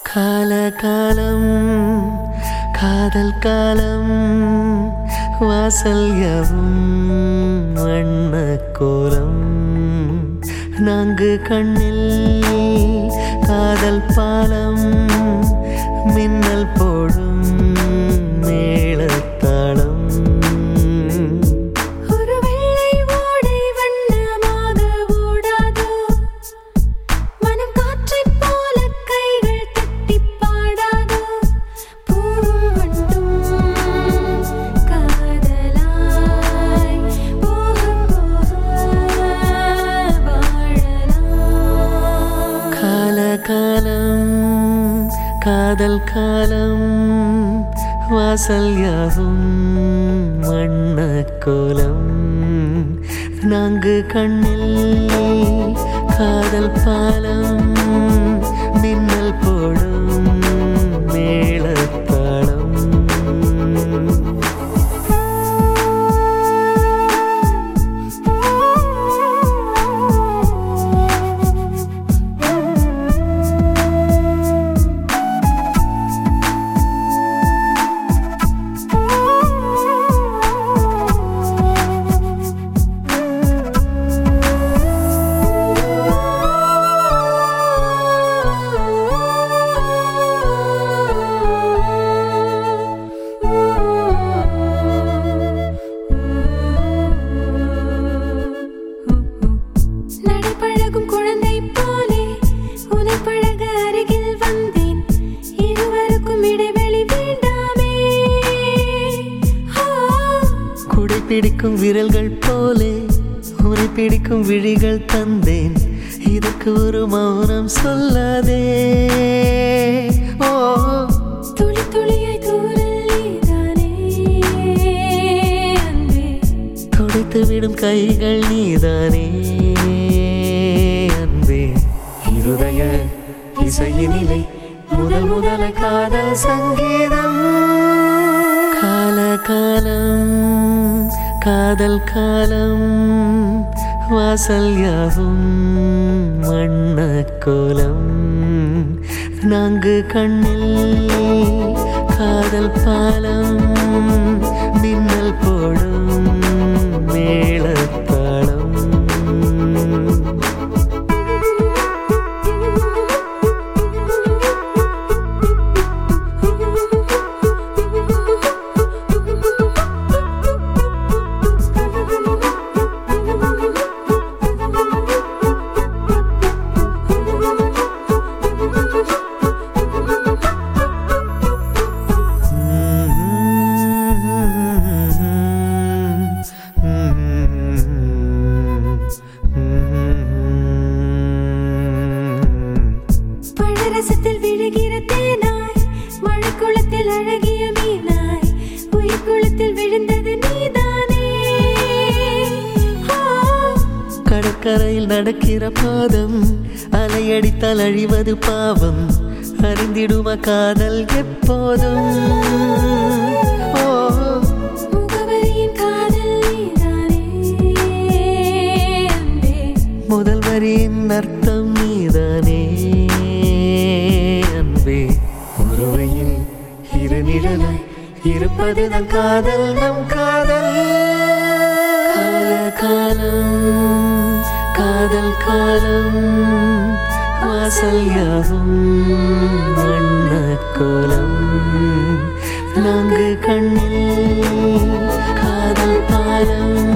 கால காலம் காதல் காலம் வாசல் யாவும் வண்ண கோலம் நான்கு கண்ணில் காதல் பாலம் மின்னல் போடும் மேளத்தாளம் ஒரு வெள்ளை ஓடை வண்ணமாக ஓடாதோ மனம் காற்றைப் போல கைகள் தட்டிப் பாடாதோ பூவும் வண்டும் காதலாய் போக போக வாழலாம் கால காலம் காதல் காலம் வாசல் யாவும் வண்ண கோலம் நான்கு கண்ணில் காதல் பாலம் மின்னல் போடும் மேளத்தாளம் நடைபழகும் குழந்தை போலே உனை பழக அருகில் வந்தேன் இருவருக்கும் இடைவெளி வேண்டாமே ஆ, குடை பிடிக்கும் விரல்கள் போலே உனை பிடிக்கும் விழிகள் தந்தேன் இதற்கு ஒரு மௌனம் சொல்லாதே ஓ துளி துளியாய் தூரல் நீதானே அன்பே துடைத்து விடும் கைகள் நீதானே அன்பே இருதய இசையினிலை முதல் முதல காதல் சங்கீதம் கால காலம் காதல் காலம் வாசல் யாவும் வண்ண கோலம் நான்கு கண்ணில் காதல் பாலம் மின்னல் போடும் மேளத்தாளம் பழரசத்தில் விழுகிற தேனாய் மழைக்குளத்தில் அழகிய மீனாய் உயிர் குளத்தில் விழுந்தது நீதானே ஆ, கடற்கரையில் நடக்கிற பாதம் அலையடித்தால் அழிவது பாவம் அறிந்திடும காதல் எப்போதும் ஓ முகவரியின் காதல் நீதானே அன்பே முதல் வரியின் அர்த்தம் நீதானே அன்பே ஒருவையில் இரு நிழலாய் இருப்பதுதான் காதல் நம் காதல் கால காலம் காதல் காலம் வாசல் யாவும் வண்ண கோலம் நான்கு கண்ணில் காதல் பாலம்